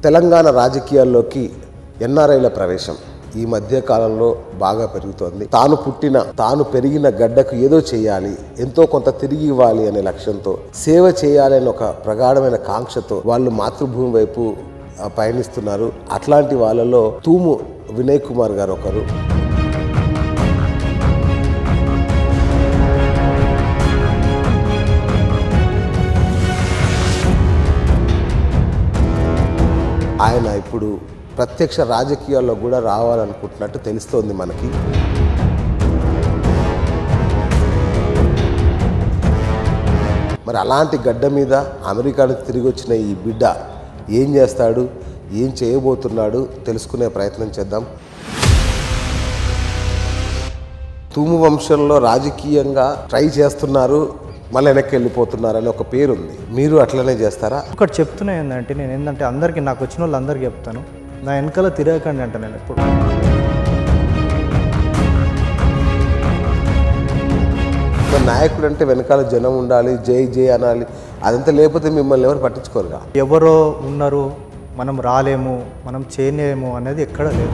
తెలంగాణ రాజకీయాల్లోకి ఎన్ఆర్ఐల ప్రవేశం ఈ మధ్య కాలంలో బాగా పెరుగుతోంది తాను పుట్టిన తాను పెరిగిన గడ్డకు ఏదో చేయాలి ఎంతో కొంత తిరిగి ఇవ్వాలి అనే లక్ష్యంతో సేవ చేయాలి అనే ఒక ప్రగాఢమైన కాంక్షతో వాళ్ళు మాతృభూమి వైపు ఆ, పయనిస్తున్నారు అట్లాంటి వాళ్ళలో తూము వినయ్ కుమార్ గారు ఒకరు ఆయన ఇప్పుడు ప్రత్యక్ష రాజకీయాల్లో కూడా రావాలనుకుంటున్నట్టు తెలుస్తోంది మనకి మరి అలాంటి గడ్డ మీద అమెరికా నుంచి తిరిగి వచ్చిన ఈ బిడ్డ ఏం చేస్తాడు ఏం చేయబోతున్నాడు తెలుసుకునే ప్రయత్నం చేద్దాం తూము వంశంలో రాజకీయంగా ట్రై చేస్తున్నారు మళ్ళీ వెనక్కి వెళ్ళిపోతున్నారు అని ఒక పేరు ఉంది మీరు అట్లనే చేస్తారా ఒకటి చెప్తున్నా ఏంటంటే నేను ఏంటంటే అందరికీ నాకు వచ్చిన వాళ్ళు అందరికీ చెప్తాను నా వెనకాల తిరగకండి అంట నేను ఎప్పుడు మరి నాయకుడు అంటే వెనకాల జనం ఉండాలి జై జై అనాలి అదంతా లేకపోతే మిమ్మల్ని ఎవరు పట్టించుకోరుగా ఎవరో ఉన్నారు మనం రాలేము మనం చేయలేము అనేది ఎక్కడ లేదు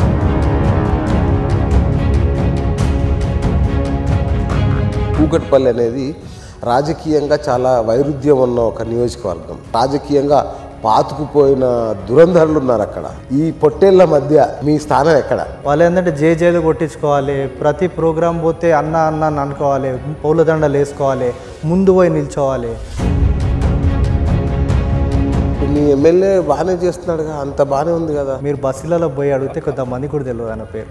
కూకట్పల్లి అనేది రాజకీయంగా చాలా వైరుధ్యం ఉన్న ఒక నియోజకవర్గం రాజకీయంగా పాతుకుపోయిన దురంధరులు ఉన్నారు అక్కడ ఈ పొట్టేళ్ల మధ్య మీ స్థానం ఎక్కడ వాళ్ళు ఏంటంటే జే జేలు కొట్టించుకోవాలి ప్రతి ప్రోగ్రాం పోతే అన్న అన్న అని అనుకోవాలి పౌలదండలు వేసుకోవాలి ముందు పోయి నిల్చోవాలి మీ ఎమ్మెల్యే బాగానే చేస్తున్నాడుగా అంత బాగానే ఉంది కదా మీరు బస్సులలో పోయి అడిగితే కొంతమంది కూడా తెలియదు ఆయన పేరు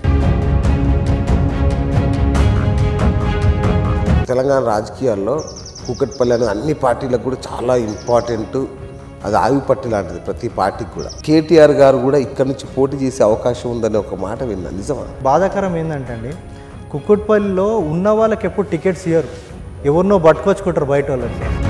తెలంగాణ రాజకీయాల్లో కూకట్పల్లి అనే అన్ని పార్టీలకు కూడా చాలా ఇంపార్టెంట్ అది ఆయుపట్టి లాంటిది ప్రతి పార్టీకి కూడా కేటీఆర్ గారు కూడా ఇక్కడ నుంచి పోటీ చేసే అవకాశం ఉందనే ఒక మాట విన్నా నిజమా బాధాకరం ఏంటంటే అండి కుక్కుట్పల్లిలో ఉన్న వాళ్ళకి ఎప్పుడు టికెట్స్ ఇయ్యరు ఎవరినో పట్టుకొచ్చుకుంటారు బయట వాళ్ళకి